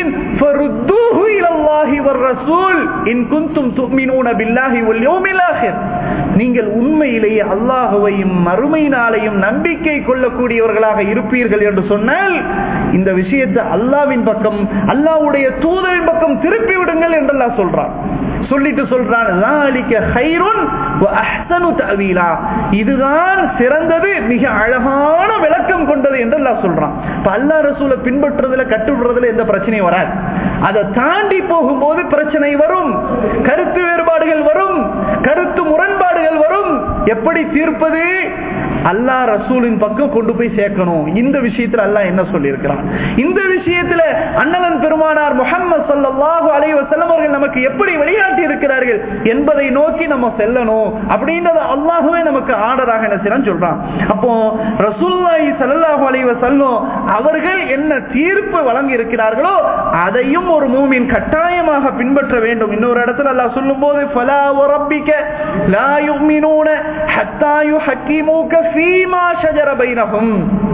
فردوه إلى الله والرسول إن كنتم تؤمنون بالله واليوم الآخر நீங்கள் உண்மையிலேயே அல்லாஹுவையும் மறுமை நாளையும் நம்பிக்கை கொள்ளக்கூடியவர்களாக இருப்பீர்கள் என்று சொன்னால் இந்த விஷயத்தை அல்லாவின் பக்கம் அல்லாஹ்வுடைய தூதரின் பக்கம் திருப்பி விடுங்கள் என்று அல்லாஹ் சொல்றான் சொல்லிட்டு சொல்றான் ذَلِكَ خَيْرٌ وَأَحْسَنُ تَأْوِيلًا இதுதான் சிறந்தது மிக அழகான விளக்கம் கொண்டது என்று அல்லாஹ் சொல்றான் இப்ப அல்லாஹ் ரசூலை பின்பற்றுறதுல கட்டுவிடுறதுல எந்த பிரச்சனையும் வராது அதை தாண்டி போகும்போது பிரச்சனை வரும் கருத்து வேறுபாடுகள் வரும் கருத்து முரண்பாடுகள் வரும் எப்படி தீர்ப்பது அல்லாஹ் ரசூலின் பக்கம் கொண்டு போய் சேர்க்கணும் இந்த விஷயத்துல அல்லாஹ் என்ன சொல்லி இருக்கிறான் இந்த விஷயத்துல அண்ணலன் பெருமானார் முகமது சல்லல்லாஹு அலைஹி வஸல்லம் அவர்கள் நமக்கு எப்படி வழிகாட்டி இருக்கிறார்கள் என்பதை நோக்கி நம்ம செல்லணும் அப்படின்றத அல்லாஹுவே நமக்கு ஆர்டராக என்ன செய்யறான் சொல்றான் அப்போ ரசூலுல்லாஹி ஸல்லல்லாஹு அலைஹி வஸல்லம் அவர்கள் என்ன தீர்ப்பு வழங்கி இருக்கிறார்களோ அதையும் ஒரு மூமின் கட்டாயமாக பின்பற்ற வேண்டும் இன்னொரு இடத்துல அல்லாஹ் சொல்லும்போது ஃபலா வரப்பிக்க லா யுமினூன ஹத்தா யுஹக்கிமூக ஃபீமா ஷஜர பைனஹும்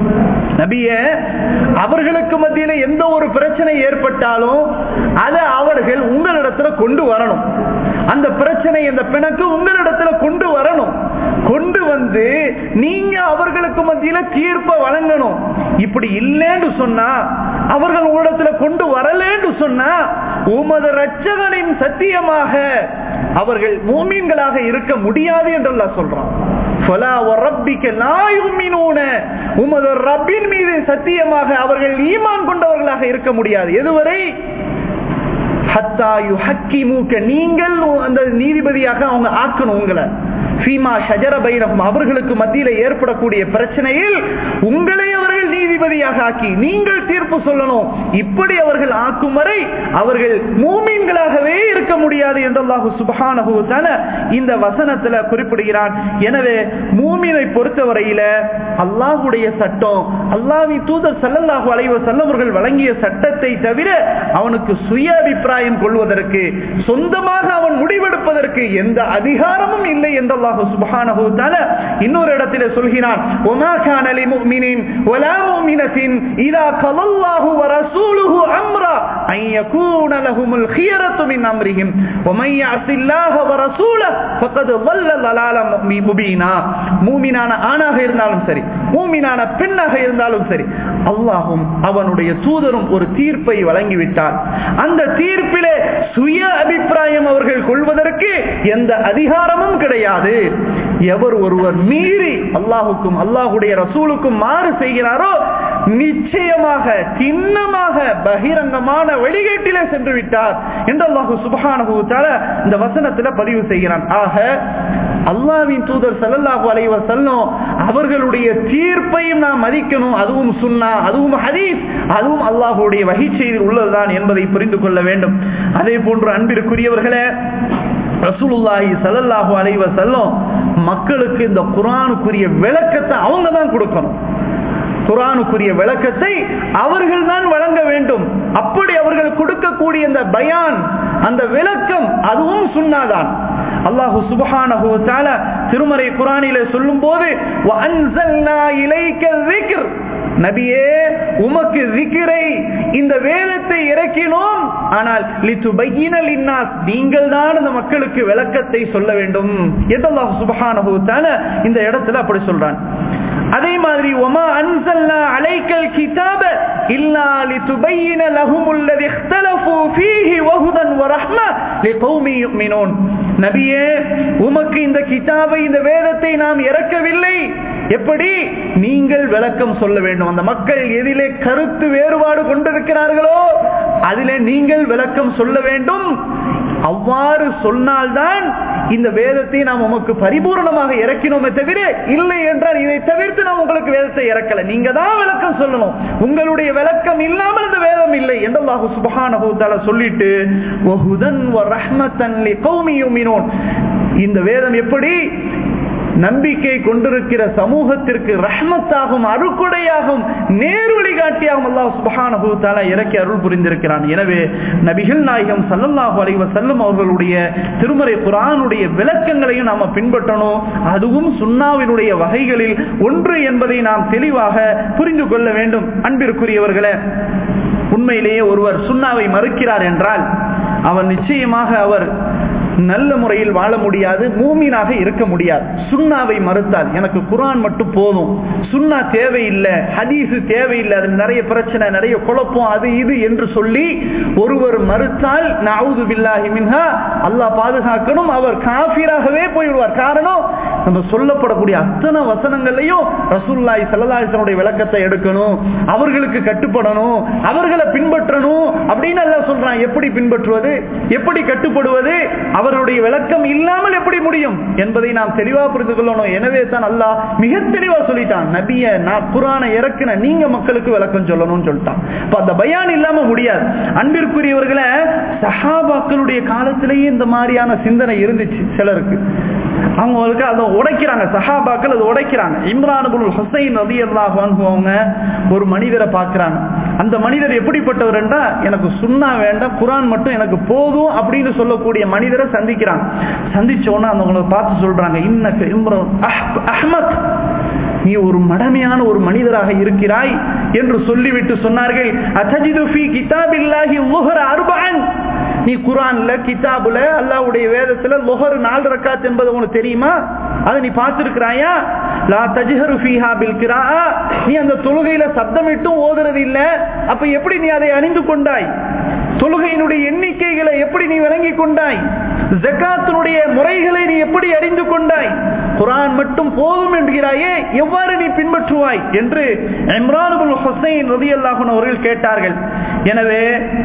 நபியே அவர்களுக்கு மத்தியில எந்த ஒரு பிரச்சனை ஏற்பட்டாலும் அதை அவர்கள் உங்களிடத்துல கொண்டு வரணும் அந்த பிரச்சனை அந்த பிணக்கு உங்களிடத்துல கொண்டு வரணும் கொண்டு வந்து நீங்க அவர்களுக்கு மத்தியில தீர்ப்பை வழங்கணும் இப்படி இல்லைன்னு சொன்னா அவர்கள் உங்களிடத்துல கொண்டு வரலன்னு சொன்னா உமது ரட்சகனின் சத்தியமாக அவர்கள் மூமீன்களாக இருக்க முடியாது என்று அல்லாஹ் சொல்றான் ஃபலா வரப்பிக்க லா யுமினூன உமது ரப்பின் மீது சத்தியமாக அவர்கள் ஈமான் கொண்டவர்களாக இருக்க முடியாது எதுவரை ஹத்தா யுஹக்கிமூக்க நீங்கள் அந்த நீதிபதியாக அவங்க ஆக்கணும் உங்களை ஃபீமா ஷஜர பைரகம் அவர்களுக்கு மத்தியில ஏற்படக்கூடிய பிரச்சனையில் உங்களை அவர்கள் நீதிபதியாக ஆக்கி நீங்கள் தீர்ப்பு சொல்லணும் இப்படி அவர்கள் ஆக்கும் வரை அவர்கள் மூமீன்களாகவே இருக்க முடியாது என்று அல்லாஹு சுபஹானஹு தஆலா இந்த வசனத்துல குறிப்பிடுகிறான் எனவே மூமீனை பொறுத்தவரையில அல்லாஹ்வுடைய சட்டம் அல்லாஹ்வின் தூதர் ஸல்லல்லாஹு அலைஹி வஸல்லம் அவர்கள் வழங்கிய சட்டத்தை தவிர அவனுக்கு சுய அபிப்பிராயம் கொள்வதற்கு சொந்தமாக அவன் முடிவெடுப்பதற்கு எந்த அதிகாரமும் இல்லை என்று அல்லாஹ் சுப்ஹானஹு தஆலா இன்னொரு இடத்திலே சொல்கிறான் وما كان لمؤمن ولا مؤمنة إذا قضى الله ورسوله أمرا أن يكون لهم الخيرة من أمرهم ومن يعص الله ورسوله فقد ضل ضلالا مبينا மூமினான ஆணாக இருந்தாலும் சரி மூமினான பெண்ணாக இருந்தாலும் சரி அல்லாஹும் அவனுடைய தூதரும் ஒரு தீர்ப்பை வழங்கிவிட்டார் அந்த தீர்ப்பிலே சுய அபிப்பிராயம் அவர்கள் கொள்வதற்கு எந்த அதிகாரமும் கிடையாது எவர் ஒருவர் மீறி அல்லாஹுக்கும் அல்லாஹுடைய ரசூலுக்கும் மாறு செய்கிறாரோ நிச்சயமாக சின்னமாக பகிரங்கமான வழிகேட்டிலே சென்று விட்டார் என்று அல்லாஹு சுபஹானஹு இந்த வசனத்துல பதிவு செய்கிறான் ஆக அல்லாவின் தூதர் சல்லல்லாஹு அலைஹி வஸல்லம் அவர்களுடைய தீர்ப்பையும் நாம் மதிக்கணும் அதுவும் சுன்னா அதுவும் ஹதீஸ் அதுவும் அல்லாஹுடைய வகை செய்தியில் உள்ளதுதான் என்பதை புரிந்து கொள்ள வேண்டும் அதே போன்று அன்பிற்குரியவர்களே ரசூலுல்லாஹி சல்லல்லாஹு அலைஹி வஸல்லம் மக்களுக்கு இந்த குர்ஆனுக்குரிய விளக்கத்தை அவங்க தான் கொடுக்கணும் குரானுக்குரிய விளக்கத்தை அவர்கள் தான் வழங்க வேண்டும் அப்படி அவர்கள் கொடுக்கக்கூடிய அந்த பயான் அந்த விளக்கம் அதுவும் சுண்ணாதான் அல்லாஹு சுபஹானஹு தஆலா திருமறை குரானிலே சொல்லும்போது வஅன்ஸல்னா இலைக்க ذிக்ர் நபியே உமக்கு விக்கிரை இந்த வேதத்தை இறக்கினோம் ஆனால் லித்துபையின லின்னாஸ் நீங்கள் தான் இந்த மக்களுக்கு விளக்கத்தை சொல்ல வேண்டும் என்று அல்லாஹ் சுபஹானஹு தஆலா இந்த இடத்துல அப்படி சொல்றான் அதே மாதிரி ஒமா அன்சல்னா அலைக்கல் கிதாப இல்லா லிதுபையின லஹும் அல்லதி இख्तலஃபு ஃபீஹி வஹுதன் வரஹ்மா லிகௌமி யுமினூன் நபியே உமக்கு இந்த கிதாபை இந்த வேதத்தை நாம் இறக்கவில்லை எப்படி நீங்கள் விளக்கம் சொல்ல வேண்டும் அந்த மக்கள் எதிலே கருத்து வேறுபாடு கொண்டிருக்கிறார்களோ அதிலே நீங்கள் விளக்கம் சொல்ல வேண்டும் அவ்வாறு சொன்னால்தான் இந்த வேதத்தை நாம் உமக்கு பரிபூர்ணமாக இறக்கினோமே தவிர இல்லை என்றால் இதை தவிர்த்து நாம் உங்களுக்கு வேதத்தை இறக்கல நீங்க தான் விளக்கம் சொல்லணும் உங்களுடைய விளக்கம் இல்லாமல் இந்த வேதம் இல்லை என்று அல்லாஹு சுபஹானஹு தஆலா சொல்லிட்டு வஹுதன் வ ரஹ்மத்தன் லிகௌமி யுமினூன் இந்த வேதம் எப்படி நம்பிக்கை கொண்டிருக்கிற சமூகத்திற்கு ரஹ்மத்தாகும் அருக்குடையாகும் நேர்வழி காட்டியாகும் அல்லாஹ் சுபஹானஹு தஆலா இறக்கி அருள் புரிந்திருக்கிறான் எனவே நபிகள் நாயகம் ஸல்லல்லாஹு அலைஹி வஸல்லம் அவர்களுடைய திருமறை குர்ஆனுடைய விளக்கங்களையும் நாம பின்பற்றணும் அதுவும் சுன்னாவினுடைய வகைகளில் ஒன்று என்பதை நாம் தெளிவாக புரிந்து கொள்ள வேண்டும் அன்பிற்குரியவர்களே உண்மையிலேயே ஒருவர் சுண்ணாவை மறுக்கிறார் என்றால் அவர் நிச்சயமாக அவர் நல்ல முறையில் வாழ முடியாது மூமீனாக இருக்க முடியாது சுண்ணாவை மறுத்தால் எனக்கு குரான் மட்டும் போதும் சுண்ணா தேவையில்லை ஹதீஸு தேவையில்லை அது நிறைய பிரச்சனை நிறைய குழப்பம் அது இது என்று சொல்லி ஒருவர் மறுத்தால் நவுது பில்லாஹி மின்ஹா அல்லாஹ் பாதுகாக்கணும் அவர் காஃபிராகவே போய்விடுவார் காரணம் நம்ம சொல்லப்படக்கூடிய அத்தனை வசனங்களையும் ரசூல்லாய் சல்லல்லாஹினுடைய விளக்கத்தை எடுக்கணும் அவர்களுக்கு கட்டுப்படணும் அவர்களை பின்பற்றணும் அப்படின்னு எல்லாம் சொல்றான் எப்படி பின்பற்றுவது எப்படி கட்டுப்படுவது அவருடைய விளக்கம் இல்லாமல் எப்படி முடியும் என்பதை நாம் தெளிவா புரிந்து கொள்ளணும் எனவே தான் அல்லாஹ் மிக தெளிவா சொல்லிட்டான் நபிய நான் குரானை இறக்குன நீங்க மக்களுக்கு விளக்கம் சொல்லணும்னு சொல்லிட்டான் இப்ப அந்த பயான் இல்லாம முடியாது அன்பிற்குரியவர்களை சஹாபாக்களுடைய காலத்திலேயே இந்த மாதிரியான சிந்தனை இருந்துச்சு சிலருக்கு அவங்களுக்கு அதை உடைக்கிறாங்க சஹாபாக்கள் அதை உடைக்கிறாங்க இம்ரான் ஹுசைன் ரதி அல்லாஹ் அவங்க ஒரு மனிதரை பார்க்கிறாங்க அந்த மனிதர் எப்படிப்பட்டவர் என்றா எனக்கு சுண்ணா வேண்டாம் குரான் மட்டும் எனக்கு போதும் அப்படின்னு சொல்லக்கூடிய மனிதரை சந்திக்கிறாங்க சந்திச்ச உடனே அந்த பார்த்து சொல்றாங்க இன்னக்கு இம்ரான் அஹ்மத் நீ ஒரு மடமையான ஒரு மனிதராக இருக்கிறாய் என்று சொல்லிவிட்டு சொன்னார்கள் அத்தஜிது ஃபீ கிதாபில்லாஹி லுஹர அர்பஅன் நீ குரான்ல கிதாபுல அல்லாஹ்வுடைய வேதத்துல லுஹர் நாலு ரக்காத் என்பது உனக்கு தெரியுமா அதை நீ பார்த்திருக்கிறாயா லா தஜ்ஹரு ஃபீஹா பில் கிராஆ நீ அந்த தொழுகையில சப்தமிட்டும் ஓதுறது இல்ல அப்ப எப்படி நீ அதை அணிந்து கொண்டாய் தொழுகையினுடைய எண்ணிக்கைகளை எப்படி நீ விளங்கி கொண்டாய் ஜக்காத்தினுடைய முறைகளை நீ எப்படி அறிந்து கொண்டாய் குரான் மட்டும் போதும் என்கிறாயே எவ்வாறு நீ பின்பற்றுவாய் என்று இம்ரானுல் ஹுசைன் ரதி அல்லாஹன் அவர்கள் கேட்டார்கள் எனவே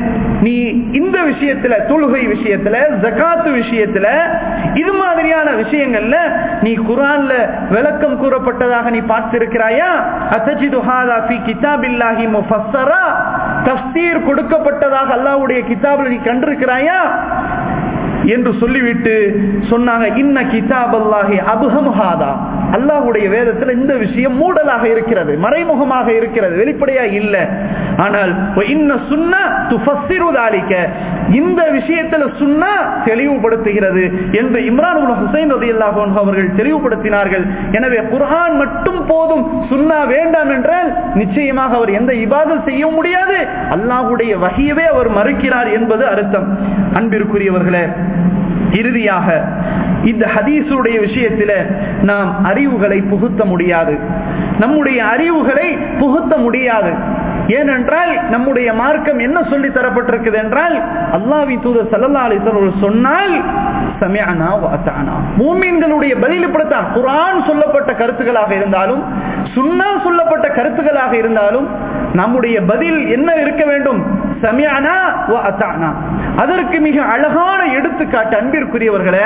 நீ இந்த விஷயத்துல தொழுகை விஷயத்துல ஜக்காத்து விஷயத்துல இது மாதிரியான விஷயங்கள்ல நீ குரான்ல விளக்கம் கூறப்பட்டதாக நீ பார்த்திருக்கிறாயா அத்தஜிது ஹாதா ஃபி கிதாபில்லாஹி முஃபஸ்ஸரா தஃப்சீர் கொடுக்கப்பட்டதாக அல்லாஹ்வுடைய கிதாபில் நீ கண்டிருக்கிறாயா என்று சொல்லிவிட்டு சொன்னாங்க இன்ன கிதாப் அல்லாஹி அபுஹம் ஹாதா அல்லாஹுடைய வேதத்தில் இந்த விஷயம் மூடலாக இருக்கிறது மறைமுகமாக இருக்கிறது வெளிப்படையா இல்ல ஆனால் இன்ன சுன்னா துஃபஸ்ஸிருதாலிக்க இந்த விஷயத்தில் சுன்னா தெளிவுபடுத்துகிறது என்று இம்ரான் ஹுசைன் ரலியல்லாஹு அன்ஹு அவர்கள் தெளிவுபடுத்தினார்கள் எனவே குர்ஆன் மட்டும் போதும் சுன்னா வேண்டாம் என்றால் நிச்சயமாக அவர் எந்த இபாதத் செய்ய முடியாது அல்லாஹ்வுடைய வகையவே அவர் மறுக்கிறார் என்பது அர்த்தம் அன்பிற்குரியவர்களே இறுதியாக இந்த ஹதீஸுடைய விஷயத்தில் நாம் அறிவுகளை புகுத்த முடியாது நம்முடைய அறிவுகளை புகுத்த முடியாது ஏனென்றால் நம்முடைய மார்க்கம் என்ன சொல்லி தரப்பட்டிருக்குது என்றால் அல்லாவி தூதர் சல்லா அலிசல் சொன்னால் மூமீன்களுடைய பதில் இப்படித்தான் குரான் சொல்லப்பட்ட கருத்துக்களாக இருந்தாலும் சுன்னா சொல்லப்பட்ட கருத்துக்களாக இருந்தாலும் நம்முடைய பதில் என்ன இருக்க வேண்டும் சமியானா அதற்கு மிக அழகான எடுத்துக்காட்டு அன்பிற்குரியவர்களே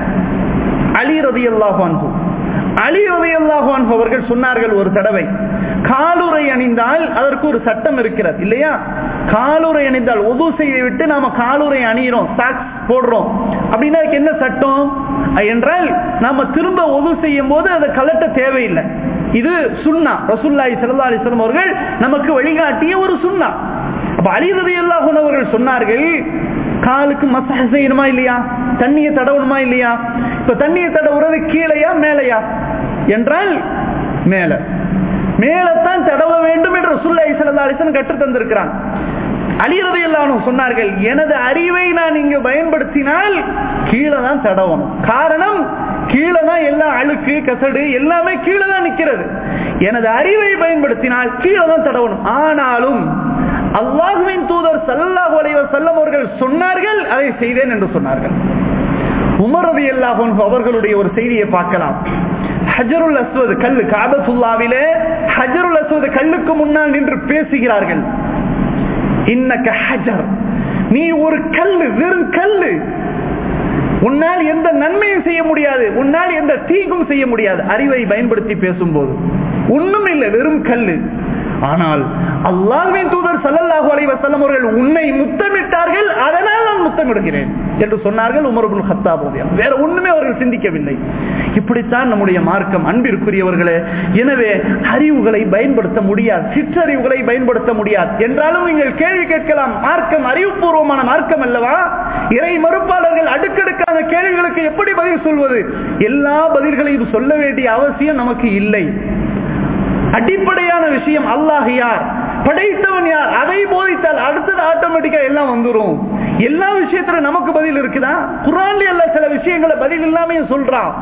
அலி ரதி அல்லாஹு அலி ரதி அல்லாஹு அவர்கள் சொன்னார்கள் ஒரு தடவை காலுரை அணிந்தால் அதற்கு ஒரு சட்டம் இருக்கிறது இல்லையா காலுரை அணிந்தால் உது செய்து விட்டு நாம காலுரை அணிகிறோம் சாக்ஸ் போடுறோம் அப்படின்னா என்ன சட்டம் என்றால் நாம திரும்ப உது செய்யும் போது அதை கலட்ட தேவையில்லை இது சுண்ணா ரசுல்லாய் சல்லா அலிஸ்லாம் அவர்கள் நமக்கு வழிகாட்டிய ஒரு சுண்ணா அப்ப அலிரதி அல்லாஹன் அவர்கள் சொன்னார்கள் காலுக்கு மசாஜ் செய்யணுமா இல்லையா தண்ணியை தடவணுமா இல்லையா இப்ப தண்ணியை தடவுறது கீழையா மேலையா என்றால் மேல மேலத்தான் தடவ வேண்டும் என்று சுல்லை சிலதாலிசன் கற்று தந்திருக்கிறான் அலிரதை எல்லாம் சொன்னார்கள் எனது அறிவை நான் இங்கு பயன்படுத்தினால் கீழே தான் தடவணும் காரணம் கீழே தான் எல்லா அழுக்கு கசடு எல்லாமே கீழே தான் நிற்கிறது எனது அறிவை பயன்படுத்தினால் கீழே தான் தடவணும் ஆனாலும் அல்லாஹுவின் தூதர் சல்லாஹு அலைவர் செல்லம் அவர்கள் சொன்னார்கள் அதை செய்தேன் என்று சொன்னார்கள் உமரது அல்லாஹ் அவர்களுடைய ஒரு செய்தியை பார்க்கலாம் ஹஜருல் அஸ்வது கல்லு காபத்துல்லாவிலே ஹஜருல் அஸ்வது கல்லுக்கு முன்னால் நின்று பேசுகிறார்கள் இன்னக்க ஹஜர் நீ ஒரு கல்லு வெறும் கல்லு உன்னால் எந்த நன்மையும் செய்ய முடியாது உன்னால் எந்த தீங்கும் செய்ய முடியாது அறிவை பயன்படுத்தி பேசும்போது ஒண்ணும் இல்லை வெறும் கல்லு ஆனால் அல்லாஹ்வின் தூதர் சல்லல்லாஹு அலைஹி வஸல்லம் அவர்கள் உன்னை முத்தமிட்டார்கள் அதனால் நான் முத்தமிடுகிறேன் என்று சொன்னார்கள் உமர் இப்னு கத்தாப் ரலியல்லாஹு வேற ஒண்ணுமே அவர்கள் சிந்திக்கவில்லை இப்படித்தான் நம்முடைய மார்க்கம் அன்பிற்குரியவர்களே எனவே அறிவுகளை பயன்படுத்த முடியாது சிற்றறிவுகளை பயன்படுத்த முடியாது என்றாலும் நீங்கள் கேள்வி கேட்கலாம் மார்க்கம் அறிவுபூர்வமான மார்க்கம் அல்லவா இறை மறுப்பாளர்கள் அடுக்கடுக்கான கேள்விகளுக்கு எப்படி பதில் சொல்வது எல்லா பதில்களையும் சொல்ல வேண்டிய அவசியம் நமக்கு இல்லை அடிப்படையான விஷயம் அல்லாஹ் யார் படைத்தவன் யார் அதை போதித்தால் அடுத்தது ஆட்டோமேட்டிக்கா எல்லாம் வந்துடும் எல்லா விஷயத்துல நமக்கு பதில் இருக்குதா குரான்ல எல்லாம் சில விஷயங்களை பதில் இல்லாம சொல்றான்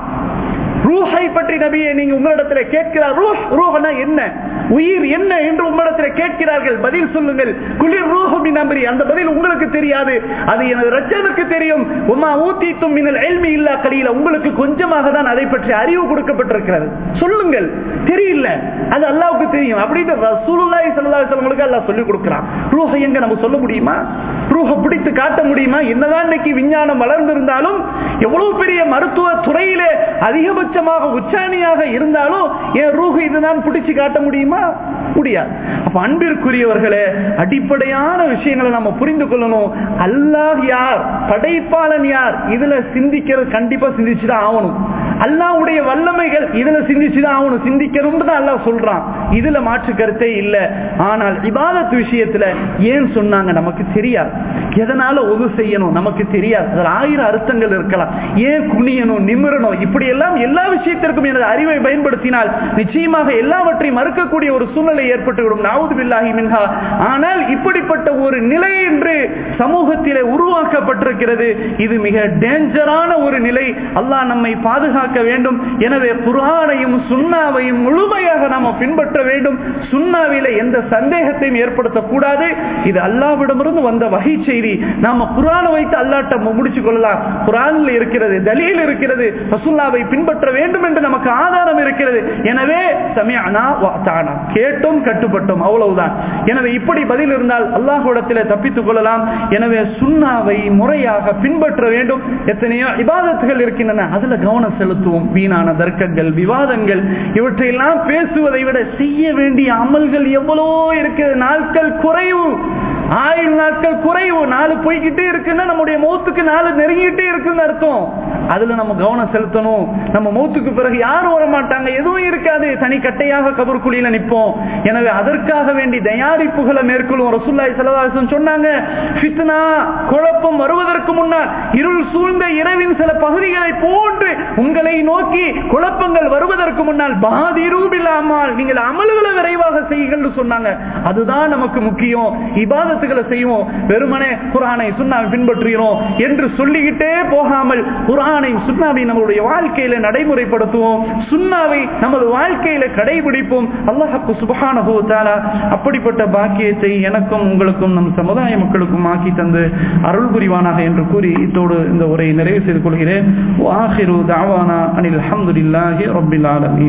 ரூஹை பற்றி நபியை நீங்க உங்களிடத்தில் கேட்கிறார் ரூஹ் ரூஹனா என்ன உயிர் என்ன என்று உங்களிடத்தில் கேட்கிறார்கள் பதில் சொல்லுங்கள் குளிர் ரூஹி நம்பரி அந்த பதில் உங்களுக்கு தெரியாது அது எனது ரச்சனுக்கு தெரியும் உமா ஊத்தித்தும் மின்னல் எல்மி இல்லா கலியில உங்களுக்கு கொஞ்சமாக தான் அதை பற்றி அறிவு கொடுக்கப்பட்டிருக்கிறது சொல்லுங்கள் தெரியல அது அல்லாவுக்கு தெரியும் அப்படின்னு ரசூலுல்லாஹி ஸல்லல்லாஹு அலைஹி வஸல்லம் அல்லாஹ் சொல்லி கொடுக்கிறான் ரூஹை எங்க நம்ம சொல்ல முடியுமா ரூஹை பிடித்து காட்ட முடியுமா என்னதான் இன்னைக்கு விஞ்ஞானம் வளர்ந்திருந்தாலும் எவ்வளவு பெரிய மருத்துவ துறையிலே அதிகபட்சமாக உச்சாணியாக இருந்தாலும் என் ரூஹு இதுதான் பிடிச்சு காட்ட முடியுமா முடியாது அப்ப அன்பிற்குரியவர்களே அடிப்படையான விஷயங்களை நம்ம புரிந்து கொள்ளணும் அல்லாஹ் யார் படைப்பாளன் யார் இதுல சிந்திக்கிறது கண்டிப்பா சிந்திச்சுதான் ஆகணும் அல்லாவுடைய வல்லமைகள் இதுல சிந்திச்சுதான் ஆகணும் சிந்திக்கணும் தான் அல்லாஹ் சொல்றான் இதுல மாற்று கருத்தே இல்ல ஆனால் இபாதத் விஷயத்துல ஏன் சொன்னாங்க நமக்கு தெரியாது எதனால ஒது செய்யணும் நமக்கு தெரியாது அதில் ஆயிரம் அர்த்தங்கள் இருக்கலாம் ஏன் குனியணும் நிமிரணும் இப்படி எல்லாம் எல்லா விஷயத்திற்கும் எனது அறிவை பயன்படுத்தினால் நிச்சயமாக எல்லாவற்றையும் மறுக்கக்கூடிய ஒரு சூழ்நிலை ஏற்பட்டுவிடும் நாவுது பில்லாஹி மின்ஹா ஆனால் இப்படிப்பட்ட ஒரு நிலை என்று சமூகத்திலே உருவாக்கப்பட்டிருக்கிறது இது மிக டேஞ்சரான ஒரு நிலை அல்லாஹ் நம்மை பாதுகாக்க வேண்டும் எனவே குரானையும் சுண்ணாவையும் முழுமையாக நாம பின்பற்ற வேண்டும் சுண்ணாவில எந்த சந்தேகத்தையும் ஏற்படுத்தக்கூடாது இது அல்லாவிடமிருந்து வந்த வகை செய்தி நாம குரானை வைத்து அல்லாட்ட முடிச்சு கொள்ளலாம் குரானில் இருக்கிறது தலியில் இருக்கிறது ரசுல்லாவை பின்பற்ற வேண்டும் என்று நமக்கு ஆதாரம் இருக்கிறது எனவே சமயானா தானா கேட்டோம் கட்டுப்பட்டோம் அவ்வளவுதான் எனவே இப்படி பதில் இருந்தால் அல்லாஹுடத்தில் தப்பித்துக் கொள்ளலாம் எனவே சுண்ணாவை முறையாக பின்பற்ற வேண்டும் எத்தனையோ இபாதத்துகள் இருக்கின்றன அதுல கவனம் செலுத்துவோம் வீணான தர்க்கங்கள் விவாதங்கள் இவற்றையெல்லாம் பேசுவதை விட செய்ய வேண்டிய அமல்கள் எவ்வளவோ இருக்கிறது நாட்கள் குறைவு ஆயுள் நாட்கள் குறைவு நாலு போய்கிட்டே இருக்குன்னா நம்முடைய மௌத்துக்கு நாலு நெருங்கிட்டே இருக்குன்னு அர்த்தம் அதுல நம்ம கவனம் செலுத்தணும் நம்ம மௌத்துக்கு பிறகு யாரும் வர மாட்டாங்க எதுவும் இருக்காது தனி கட்டையாக கபருக்குழியில நிற்போம் எனவே அதற்காக வேண்டி தயாரிப்புகளை மேற்கொள்ளும் ரசூல்லாய் செலவாசன் சொன்னாங்க ஃபித்னா குழப்பம் வருவதற்கு முன்னால் இருள் சூழ்ந்த இரவின் சில பகுதிகளை போன்று உங்களை நோக்கி குழப்பங்கள் வருவதற்கு முன்னால் பாதிரூபில்லாமல் நீங்கள் அமல்களை விரைவாக செய்யுங்கள் சொன்னாங்க அதுதான் நமக்கு முக்கியம் இபாதத்துகளை செய்வோம் வெறுமனே குரானை சுண்ணாவை பின்பற்றுகிறோம் என்று சொல்லிக்கிட்டே போகாமல் குரானை சுண்ணாவை நம்மளுடைய வாழ்க்கையில நடைமுறைப்படுத்துவோம் சுண்ணாவை நமது வாழ்க்கையில கடைபிடிப்போம் அல்லாஹு சுபஹானஹு தஆலா அப்படிப்பட்ட பாக்கியத்தை எனக்கும் உங்களுக்கும் நம் சமுதாய மக்களுக்கும் ஆக்கி தந்து அருள் புரிவானாக என்று கூறி இத்தோடு இந்த உரையை நிறைவு செய்து கொள்கிறேன் வாஹிரு தாவானா அனில் அல்ஹம்துலில்லாஹி ரப்பில் ஆலமீன்